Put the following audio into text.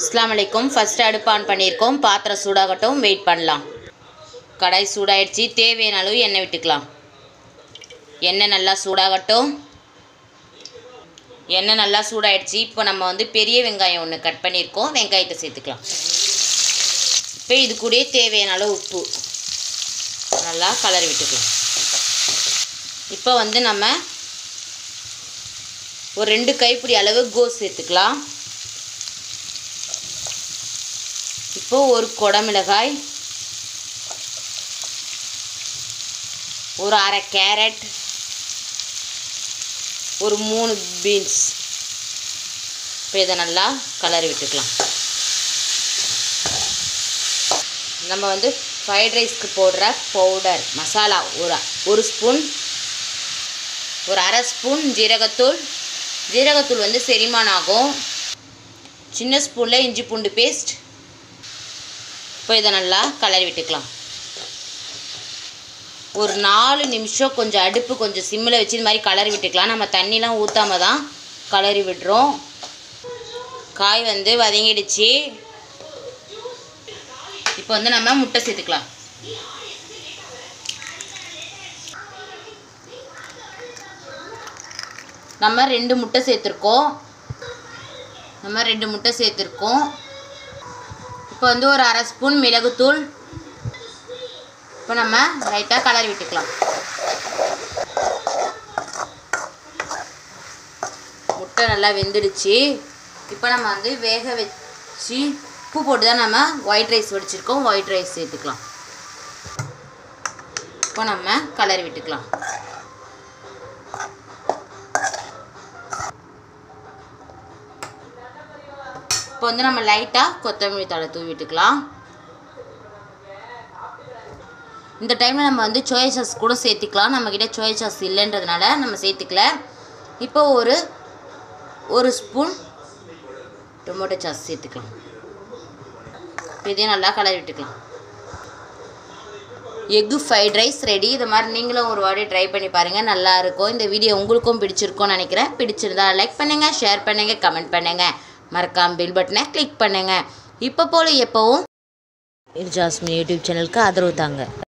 அஸ்ஸலாமு அலைக்கும் ஃபஸ்ட்டு அடுப்பு ஆன் பண்ணியிருக்கோம் பாத்திரம் சூடாகட்டும் வெயிட் பண்ணலாம் கடாய் சூடாயிடுச்சு தேவையான அளவு எண்ணெய் விட்டுக்கலாம் எண்ணெய் நல்லா சூடாகட்டும் எண்ணெய் நல்லா சூடாயிடுச்சு இப்போ நம்ம வந்து பெரிய வெங்காயம் ஒன்று கட் பண்ணியிருக்கோம் வெங்காயத்தை சேர்த்துக்கலாம் இப்போ இது கூடயே தேவையான அளவு உப்பு நல்லா கலரி விட்டுக்கலாம் இப்போ வந்து நம்ம ஒரு ரெண்டு கைப்பிடி அளவு கோஸ் சேர்த்துக்கலாம் இப்போ ஒரு குடமிளகாய் ஒரு அரை கேரட் ஒரு மூணு பீன்ஸ் இப்போ இதை நல்லா கலரி விட்டுக்கலாம் நம்ம வந்து ஃப்ரைட் ரைஸ்க்கு போடுற பவுடர் மசாலா ஒரு ஒரு ஸ்பூன் ஒரு அரை ஸ்பூன் ஜீரகத்தூள் ஜீரகத்தூள் வந்து செரிமானம் ஆகும் சின்ன ஸ்பூனில் இஞ்சி பூண்டு பேஸ்ட் இப்போ இதை நல்லா கலரி விட்டுக்கலாம் ஒரு நாலு நிமிஷம் கொஞ்சம் அடுப்பு கொஞ்சம் சிம்மில் வச்சு இது மாதிரி கலரி விட்டுக்கலாம் நம்ம தண்ணிலாம் ஊற்றாம தான் கலரி விடுறோம் காய் வந்து வதங்கிடுச்சு இப்போ வந்து நம்ம முட்டை சேர்த்துக்கலாம் நம்ம ரெண்டு முட்டை சேர்த்துருக்கோம் நம்ம ரெண்டு முட்டை சேர்த்துருக்கோம் இப்போ வந்து ஒரு அரை ஸ்பூன் மிளகுத்தூள் இப்போ நம்ம லைட்டாக கலரி விட்டுக்கலாம் முட்டை நல்லா வெந்துடுச்சு இப்போ நம்ம வந்து வேக வச்சு உப்பு போட்டு தான் நம்ம ஒயிட் ரைஸ் வடிச்சிருக்கோம் ஒயிட் ரைஸ் சேர்த்துக்கலாம் இப்போ நம்ம கலரி விட்டுக்கலாம் இப்போ வந்து நம்ம லைட்டாக கொத்தமல்லி தழை தூவி விட்டுக்கலாம் இந்த டைமில் நம்ம வந்து சோயா சாஸ் கூட சேர்த்துக்கலாம் நம்மக்கிட்ட சோயா சாஸ் இல்லைன்றதுனால நம்ம சேர்த்துக்கல இப்போ ஒரு ஒரு ஸ்பூன் டொமேட்டோ சாஸ் சேர்த்துக்கலாம் இப்போ இதையும் நல்லா கலரி விட்டுக்கலாம் எக்கு ஃப்ரைட் ரைஸ் ரெடி இது மாதிரி நீங்களும் ஒரு வாட்டி ட்ரை பண்ணி பாருங்கள் நல்லா இருக்கும் இந்த வீடியோ உங்களுக்கும் பிடிச்சிருக்கும்னு நினைக்கிறேன் பிடிச்சிருந்தா லைக் பண்ணுங்கள் ஷேர் பண்ணுங்கள் கமெண்ட் பண்ணுங்கள் மறக்காம பெல் பட்டனை கிளிக் பண்ணுங்கள் இப்போ போல் எப்போவும் ஜாஸ்மின் யூடியூப் சேனலுக்கு ஆதரவு தாங்க